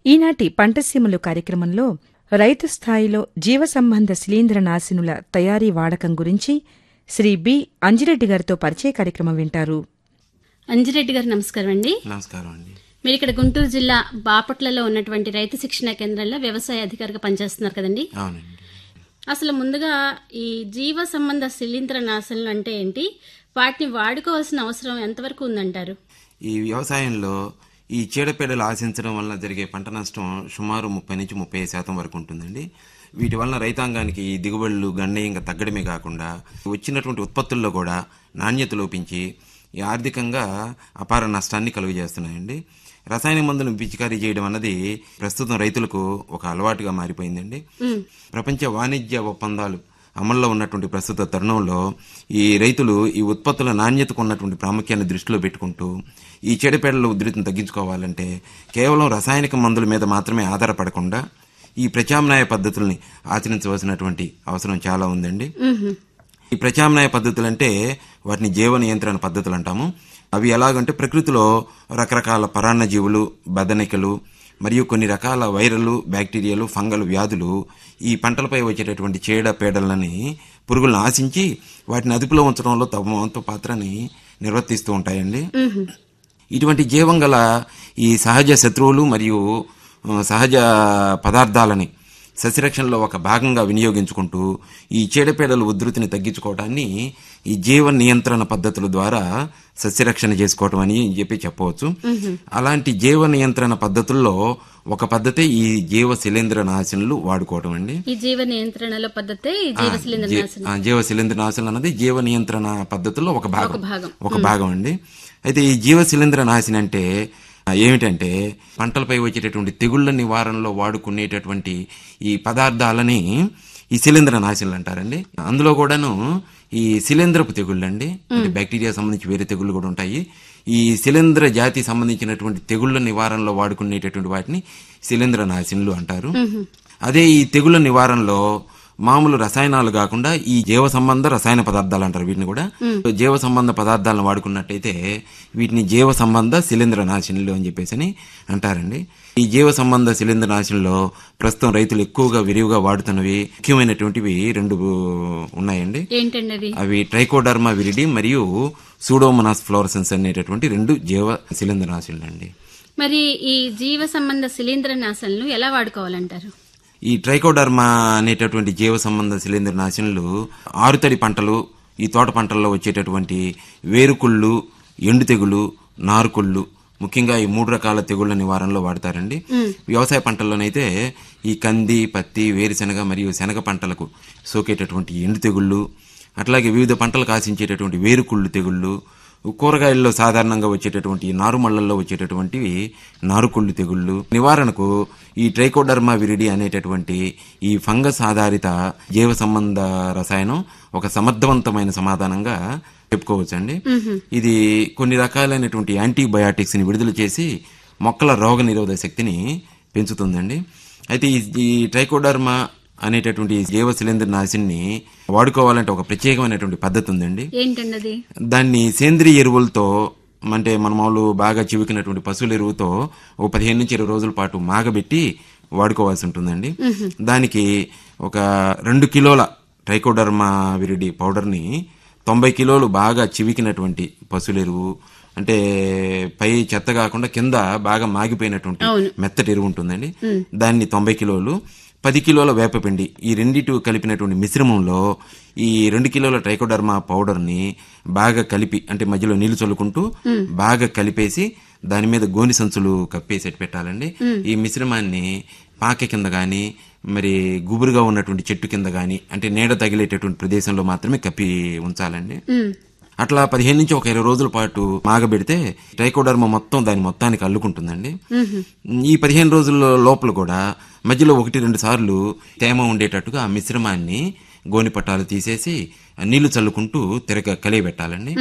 ఈనాటి పంటసీమలు కార్యక్రమంలో రైతు స్థాయిలో జీవసంబంధ శిలీంద్ర నాశినుల తయారీ వాడకం గురించి శ్రీ బి అంజిరెడ్డి గారితో పరిచయ కార్యక్రమం వింటారు అంజిరెడ్డి గారు నమస్కారం అండి నమస్కారం అండి మీరు ఇక్కడ గుంటూరు జిల్లా బాపట్లలో ఉన్నటువంటి రైతు శిక్షణ కేంద్రంలో వ్యవసాయ అధికారిగా పనిచేస్తున్నారు కదండి అవునండి అసలు ముందుగా ఈ జీవ సంబంధ శిలీంద్ర నాశనలు అంటే ఏంటి వాటిని వాడుకోవాల్సిన అవసరం ఎంతవరకు ఉందంటారు ఈ వ్యవసాయంలో ఈ చీడపీడలు ఆశించడం వల్ల జరిగే పంట నష్టం సుమారు ముప్పై నుంచి ముప్పై శాతం వరకు ఉంటుందండి వీటి వలన రైతాంగానికి ఈ దిగుబడులు గణనీయంగా తగ్గడమే కాకుండా వచ్చినటువంటి ఉత్పత్తుల్లో కూడా నాణ్యత లోపించి ఈ ఆర్థికంగా అపార నష్టాన్ని కలుగజేస్తున్నాయండి రసాయన మందులను పిచికారీ చేయడం అన్నది ప్రస్తుతం రైతులకు ఒక అలవాటుగా మారిపోయిందండి ప్రపంచ వాణిజ్య ఒప్పందాలు అమల్లో ఉన్నటువంటి ప్రస్తుత తరుణంలో ఈ రైతులు ఈ ఉత్పత్తుల నాణ్యతకు ఉన్నటువంటి ప్రాముఖ్యాన్ని దృష్టిలో పెట్టుకుంటూ ఈ చెడుపేడల ఉధృతిని తగ్గించుకోవాలంటే కేవలం రసాయనిక మందుల మీద మాత్రమే ఆధారపడకుండా ఈ ప్రత్యామ్నాయ పద్ధతుల్ని ఆచరించవలసినటువంటి అవసరం చాలా ఉందండి ఈ ప్రత్యామ్నాయ పద్ధతులు అంటే వాటిని జీవ నియంత్రణ పద్ధతులు అంటాము అవి ఎలాగంటే ప్రకృతిలో రకరకాల పరాన్న జీవులు బదనికలు మరియు కొన్ని రకాల వైరల్ బ్యాక్టీరియాలు ఫంగల్ వ్యాధులు ఈ పంటలపై వచ్చేటటువంటి చీడ పీడలని పురుగులను ఆశించి వాటిని అదుపులో ఉంచడంలో తమ వంతు పాత్రని నిర్వర్తిస్తూ ఉంటాయండి ఇటువంటి జీవం గల ఈ సహజ శత్రువులు మరియు ఆ, సహజ పదార్థాలని సస్యరక్షణలో ఒక భాగంగా వినియోగించుకుంటూ ఈ చీడపీడల ఉధృతిని తగ్గించుకోవడాన్ని ఈ జీవ నియంత్రణ పద్ధతుల ద్వారా సస్యరక్షణ చేసుకోవటం అని చెప్పి చెప్పవచ్చు అలాంటి జీవ నియంత్రణ పద్ధతుల్లో ఒక పద్ధతే ఈ జీవ శిలీంద్ర నాశనలు వాడుకోవటం అండి ఈ జీవ నియంత్రణలో పద్ధతే ఈ జీవ శిలీంద్ర జీ- నాశనం ఆ, జీవ శిలీంద్ర నాశనం అన్నది జీవ నియంత్రణ పద్ధతుల్లో ఒక భాగం భాగం. ఒక భాగం అండి అయితే ఈ జీవ శిలీంద్ర నాశనం అంటే ఆ, ఏమిటంటే పంటలపై వచ్చేటటువంటి తెగుళ్ల నివారణలో వాడుకునేటటువంటి ఈ పదార్థాలని ఈ శిలీంద్ర నాశనలు అంటారండి అందులో కూడాను ఈ శిలీంద్రపు తెగుళ్ళు అండి అంటే బ్యాక్టీరియా సంబంధించి వేరే తెగుళ్ళు కూడా ఉంటాయి ఈ శిలీంద్ర జాతి సంబంధించినటువంటి తెగుళ్ల నివారణలో వాడుకునేటటువంటి వాటిని శిలీంద్ర నాశనులు అంటారు అదే ఈ తెగుళ్ల నివారణలో మామూలు రసాయనాలు కాకుండా ఈ జీవ సంబంధ రసాయన పదార్థాలు అంటారు వీటిని కూడా జీవ సంబంధ పదార్థాలను వాడుకున్నట్టయితే వీటిని జీవ సంబంధ శిలీంద్ర నాశనులు అని చెప్పేసి అని అంటారండి ఈ జీవ సంబంధ శిలీంద్ర నాశనంలో ప్రస్తుతం రైతులు ఎక్కువగా విరివిగా వాడుతున్నవి ముఖ్యమైనటువంటివి రెండు ఉన్నాయండి ఏంటండి అవి అవి ట్రైకోడర్మా విరిడి మరియు సూడోమనాస్ ఫ్లోరసెన్స్ అనేటటువంటి రెండు జీవ శిలీంద్ర నాశనులు అండి మరి ఈ జీవ సంబంధ శిలీంద్ర నాశనలు ఎలా వాడుకోవాలంటారు ఈ ట్రైకోడర్మా అనేటటువంటి జీవ సంబంధ శిలీంద్ర నాశనులు ఆరుతడి పంటలు ఈ తోట పంటల్లో వచ్చేటటువంటి వేరుకుళ్ళు ఎండు తెగులు నారుకుళ్ళు ముఖ్యంగా ఈ మూడు రకాల తెగుళ్ల నివారణలో వాడతారండి వ్యవసాయ పంటల్లోనైతే ఈ కంది పత్తి వేరుశెనగ మరియు శనగ పంటలకు సోకేటటువంటి ఎండు తెగుళ్ళు అట్లాగే వివిధ పంటలకు ఆశించేటటువంటి వేరుకుళ్ళు తెగుళ్ళు కూరగాయల్లో సాధారణంగా వచ్చేటటువంటి ఈ నారుమళ్లలో వచ్చేటటువంటివి నారుకుళ్ళు తెగుళ్ళు నివారణకు ఈ ట్రైకోడర్మా విరిడి అనేటటువంటి ఈ ఫంగస్ ఆధారిత జీవ సంబంధ రసాయనం ఒక సమర్థవంతమైన సమాధానంగా చెప్పుకోవచ్చండి ఇది కొన్ని రకాలైనటువంటి యాంటీబయాటిక్స్ ని విడుదల చేసి మొక్కల రోగ నిరోధక శక్తిని పెంచుతుందండి అయితే ఈ- ఈ ట్రైకోడర్మా అనేటటువంటి ఈ జీవ శిలీంద్ర నాశిని వాడుకోవాలంటే ఒక ప్రత్యేకమైనటువంటి పద్ధతి ఉందండి ఏంటండి అది దాన్ని సేంద్రియ ఎరువులతో అంటే మన మామూలు బాగా చివికినటువంటి పశువుల ఎరువుతో ఒక పదిహేను నుంచి ఇరవై రోజుల పాటు మాగబెట్టి వాడుకోవాల్సి ఉంటుందండి దానికి ఒక రెండు కిలోల ట్రైకోడర్మా విరిడి పౌడర్ని తొంభై కిలోలు బాగా చివికినటువంటి పశువుల ఎరువు అంటే పై చెత్త కాకుండా కింద బాగా మాగిపోయినటువంటి మెత్తటి ఎరువు ఉంటుందండి దాన్ని తొంభై కిలోలు పది కిలోల వేపపిండి ఈ రెండిటి కలిపినటువంటి మిశ్రమంలో ఈ రెండు కిలోల ట్రైకోడర్మా పౌడర్ ని బాగా కలిపి అంటే మధ్యలో నీళ్లు చల్లుకుంటూ బాగా కలిపేసి దాని మీద గోని సంచులు కప్పేసి పెట్టాలండి ఈ మిశ్రమాన్ని పాక కింద గాని మరి గుబురుగా ఉన్నటువంటి చెట్టు కింద గాని అంటే నీడ తగిలేటటువంటి ప్రదేశంలో మాత్రమే కప్పి ఉంచాలండి అట్లా పదిహేను నుంచి ఒక ఇరవై రోజుల పాటు మాగబెడితే ట్రైకోడర్మా మొత్తం దాని మొత్తానికి అల్లుకుంటుందండి ఈ పదిహేను రోజుల లోపల కూడా మధ్యలో ఒకటి రెండు సార్లు తేమ ఉండేటట్టుగా ఆ మిశ్రమాన్ని గోని పట్టాలు తీసేసి నీళ్లు చల్లుకుంటూ తిరగ కలియబెట్టాలండి